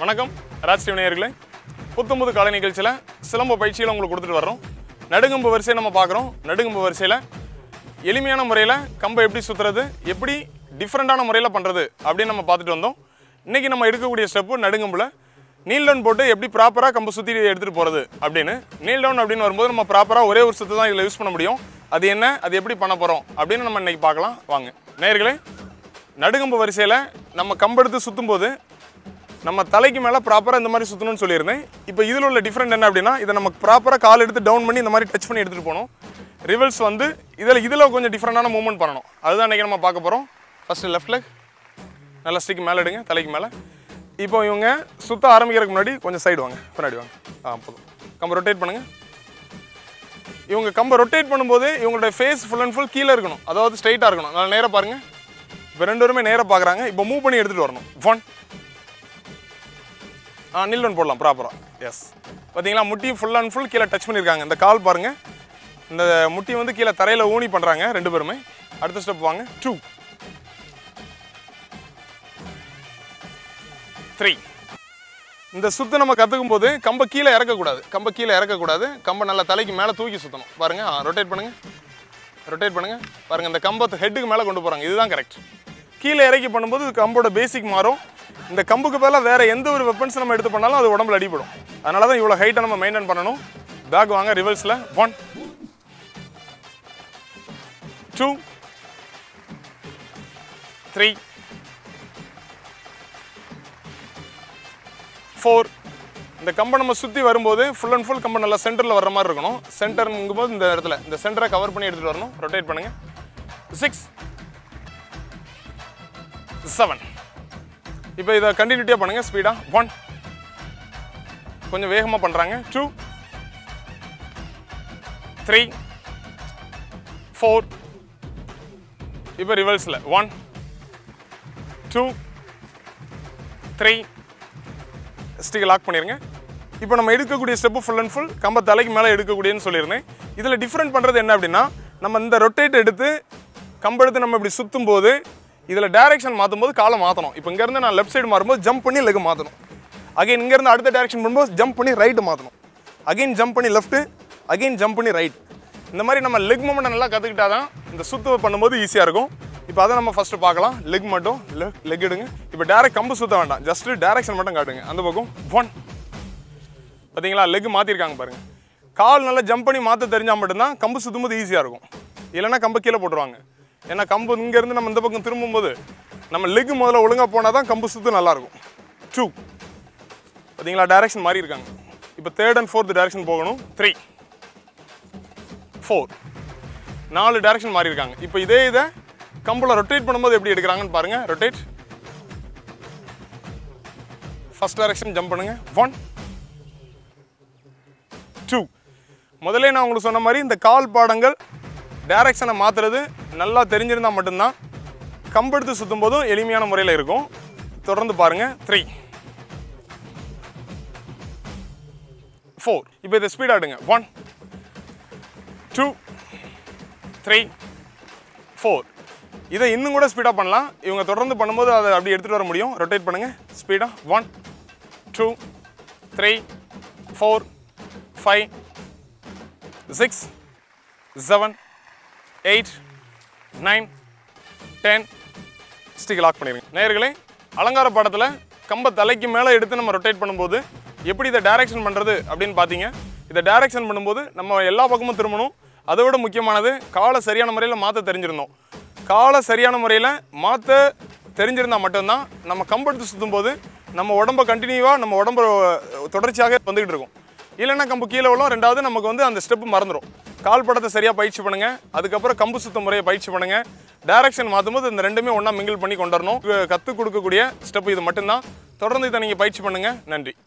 வணக்கம் ராஜ்ஸ்ரீ நேயர்களே புத்தம்புது காலை நிகழ்ச்சியில் சிலம்ப பயிற்சியில் உங்களுக்கு கொடுத்துட்டு வர்றோம் நடுங்கம்பு வரிசையை நம்ம பார்க்குறோம் நடுங்கம்பு வரிசையில் எளிமையான முறையில் கம்பை எப்படி சுற்றுறது எப்படி டிஃப்ரெண்ட்டான முறையில் பண்ணுறது அப்படின்னு நம்ம பார்த்துட்டு வந்தோம் இன்றைக்கி நம்ம எடுக்கக்கூடிய ஸ்டெப்பு நடுங்கம்பில் நீல் டவுன் போட்டு எப்படி ப்ராப்பராக கம்பு சுற்றி எடுத்துகிட்டு போகிறது அப்படின்னு நீல் டவுன் அப்படின்னு வரும்போது நம்ம ப்ராப்பராக ஒரே ஒரு சுற்று தான் இதில் யூஸ் பண்ண முடியும் அது என்ன அது எப்படி பண்ண போகிறோம் அப்படின்னு நம்ம இன்றைக்கி பார்க்கலாம் வாங்க நேயர்களே நடுங்கம்பு வரிசையில் நம்ம கம்பெடுத்து சுற்றும் போது நம்ம தலைக்கு மேலே ப்ராப்பராக இந்த மாதிரி சுற்றணும்னு சொல்லியிருந்தேன் இப்போ இதில் உள்ள டிஃப்ரெண்ட் என்ன அப்படின்னா இதை நம்ம ப்ராப்பராக கால் எடுத்து டவுன் பண்ணி இந்த மாதிரி டச் பண்ணி எடுத்துகிட்டு போகணும் ரிவல்ஸ் வந்து இதில் இதில் கொஞ்சம் டிஃப்ரெண்டான மூவ்மெண்ட் பண்ணணும் அதுதான் இன்றைக்கி நம்ம பார்க்க போகிறோம் ஃபஸ்ட்டு லெஃப்ட் லெக் நல்லா ஸ்டிக் மேலே எடுங்க தலைக்கு மேலே இப்போ இவங்க சுத்த ஆரம்பிக்கிறதுக்கு முன்னாடி கொஞ்சம் சைடு வாங்க பின்னாடி வாங்க ஆ போதும் கம்பை ரொட்டேட் பண்ணுங்கள் இவங்க கம்பை ரொட்டேட் பண்ணும்போது இவங்களோட ஃபேஸ் ஃபுல் அண்ட் ஃபுல் கீழே இருக்கணும் அதாவது ஸ்ட்ரைட்டாக இருக்கணும் நல்லா நேராக பாருங்கள் இப்போ ரெண்டு பேருமே நேராக பார்க்குறாங்க இப்போ மூவ் பண்ணி எடுத்துகிட்டு வரணும் ஒன் ஆ நில் ஒன் போடலாம் ப்ராப்பராக எஸ் பார்த்தீங்களா முட்டி ஃபுல் அண்ட் ஃபுல் கீழே டச் பண்ணியிருக்காங்க இந்த கால் பாருங்கள் இந்த முட்டி வந்து கீழே தரையில் ஊனி பண்ணுறாங்க ரெண்டு பேருமே அடுத்த ஸ்டெப் வாங்க டூ த்ரீ இந்த சுத்து நம்ம கற்றுக்கும் போது கம்பை கீழே இறக்கக்கூடாது கம்பை கீழே இறக்கக்கூடாது கம்பை நல்லா தலைக்கு மேலே தூக்கி சுற்றணும் பாருங்கள் ரொட்டேட் பண்ணுங்கள் ரொட்டேட் பண்ணுங்கள் பாருங்கள் இந்த கம்பத்தை ஹெட்டுக்கு மேலே கொண்டு போகிறாங்க இதுதான் கரெக்ட் கீழே இறக்கி பண்ணும்போது இது கம்போட பேசிக் மாறும் இந்த கம்புக்கு பதிலாக வேறு எந்த ஒரு வெப்பன்ஸ் நம்ம எடுத்து பண்ணாலும் அது உடம்புல அடிபடும் அதனால தான் இவ்வளோ ஹைட்டை நம்ம மெயின்டைன் பண்ணணும் பேக் வாங்க ரிவர்ஸில் ஒன் டூ த்ரீ ஃபோர் இந்த கம்பை நம்ம சுற்றி வரும்போது ஃபுல் அண்ட் ஃபுல் கம்பை நல்லா சென்டரில் வர்ற மாதிரி இருக்கணும் சென்டருங்கும் போது இந்த இடத்துல இந்த சென்டரை கவர் பண்ணி எடுத்துகிட்டு வரணும் ரொட்டேட் பண்ணுங்க சிக்ஸ் செவன் இப்போ இதை கண்டினியூட்டியாக பண்ணுங்க ஸ்பீடாக ஒன் கொஞ்சம் வேகமாக பண்ணுறாங்க டூ த்ரீ ஃபோர் இப்போ ரிவர்ஸில் ஒன் டூ த்ரீ ஸ்டிக்கை லாக் பண்ணிடுங்க இப்போ நம்ம எடுக்கக்கூடிய ஸ்டெப்பு ஃபுல் அண்ட் ஃபுல் கம்ப தலைக்கு மேலே எடுக்கக்கூடியன்னு சொல்லியிருந்தேன் இதில் டிஃப்ரெண்ட் பண்ணுறது என்ன அப்படின்னா நம்ம இந்த ரொட்டேட் எடுத்து கம்பு எடுத்து நம்ம இப்படி சுற்றும் போது இதில் டைரெக்ஷன் மாற்றும் போது காலை மாற்றணும் இப்போ இங்கேருந்து நான் லெஃப்ட் சைடு மாறும்போது ஜம்ப் பண்ணி லெக் மாற்றணும் அகைன் இங்கேருந்து அடுத்த டைரெக்ஷன் பண்ணும்போது ஜம்ப் பண்ணி ரைட்டு மாற்றணும் அகைன் ஜம்ப் பண்ணி லெஃப்ட்டு அகைன் ஜம்ப் பண்ணி ரைட் இந்த மாதிரி நம்ம லெக் மூமெண்ட் நல்லா கற்றுக்கிட்டா தான் இந்த சுத்து பண்ணும்போது ஈஸியாக இருக்கும் இப்போ அதை நம்ம ஃபஸ்ட்டு பார்க்கலாம் லெக் மட்டும் லெக் லெக் எடுங்க இப்போ டேரக்ட் கம்பு சுத்த வேண்டாம் ஜஸ்ட் டேரக்ஷன் மட்டும் காட்டுங்க அந்த பக்கம் ஒன் பார்த்தீங்களா லெக் மாற்றிருக்காங்க பாருங்க கால் நல்லா ஜம்ப் பண்ணி மாற்ற தெரிஞ்சால் மட்டும்தான் கம்பு சுற்றும் போது ஈஸியாக இருக்கும் இல்லைன்னா கம்பு கீழே போட்டுருவாங்க ஏன்னா கம்பு இங்கேருந்து நம்ம இந்த பக்கம் திரும்பும்போது நம்ம லெக் முதல்ல ஒழுங்காக போனால் தான் கம்பு சுத்து நல்லாயிருக்கும் டூ பார்த்தீங்களா டைரக்ஷன் மாறி இருக்காங்க இப்போ தேர்ட் அண்ட் ஃபோர்த் டைரக்ஷன் போகணும் த்ரீ ஃபோர் நாலு டைரக்ஷன் மாறி இருக்காங்க இப்போ இதே இதை கம்பில் ரொட்டேட் பண்ணும்போது எப்படி எடுக்கிறாங்கன்னு பாருங்க ரொட்டேட் ஃபர்ஸ்ட் டைரக்ஷன் ஜம்ப் பண்ணுங்க ஒன் டூ முதல்ல நான் உங்களுக்கு சொன்ன மாதிரி இந்த கால் பாடங்கள் டைரக்ஷனை மாற்றுறது நல்லா தெரிஞ்சிருந்தா மட்டும்தான் கம்பெடுத்து சுற்றும் போதும் எளிமையான முறையில் இருக்கும் தொடர்ந்து பாருங்க த்ரீ ஃபோர் இப்போ இதை ஸ்பீட் ஆடுங்க ஒன் டூ த்ரீ ஃபோர் இதை இன்னும் கூட ஸ்பீடாக பண்ணலாம் இவங்க தொடர்ந்து பண்ணும்போது அதை அப்படி எடுத்துகிட்டு வர முடியும் ரொட்டேட் பண்ணுங்கள் ஸ்பீடாக one two three four five six seven eight nine ten stick lock பண்ணிடுங்க நேயர்களே அலங்கார பாடத்தில் கம்ப தலைக்கு மேலே எடுத்து நம்ம ரொட்டேட் பண்ணும்போது எப்படி இதை டைரக்ஷன் பண்ணுறது அப்படின்னு பார்த்தீங்க இதை டைரக்ஷன் பண்ணும்போது நம்ம எல்லா பக்கமும் திரும்பணும் அதை விட முக்கியமானது காலை சரியான முறையில் மாற்ற தெரிஞ்சிருந்தோம் காலை சரியான முறையில் மாற்ற தெரிஞ்சிருந்தால் மட்டும்தான் நம்ம கம்பெடுத்து சுற்றும் போது நம்ம உடம்ப கண்டினியூவாக நம்ம உடம்ப தொடர்ச்சியாக வந்துக்கிட்டு இருக்கும் இல்லைன்னா கம்பு கீழே விழும் ரெண்டாவது நமக்கு வந்து அந்த ஸ்டெப்பு மறந்துடும் கால் படத்தை சரியாக பயிற்சி பண்ணுங்க அதுக்கப்புறம் கம்பு சுத்த முறையை பயிற்சி பண்ணுங்க டைரக்ஷன் மாற்றும் போது இந்த ரெண்டுமே ஒன்றா மிங்கிள் பண்ணி கொண்டு வரணும் கற்றுக் கொடுக்கக்கூடிய ஸ்டெப் இது மட்டும்தான் தொடர்ந்து இதை நீங்கள் பயிற்சி பண்ணுங்க நன்றி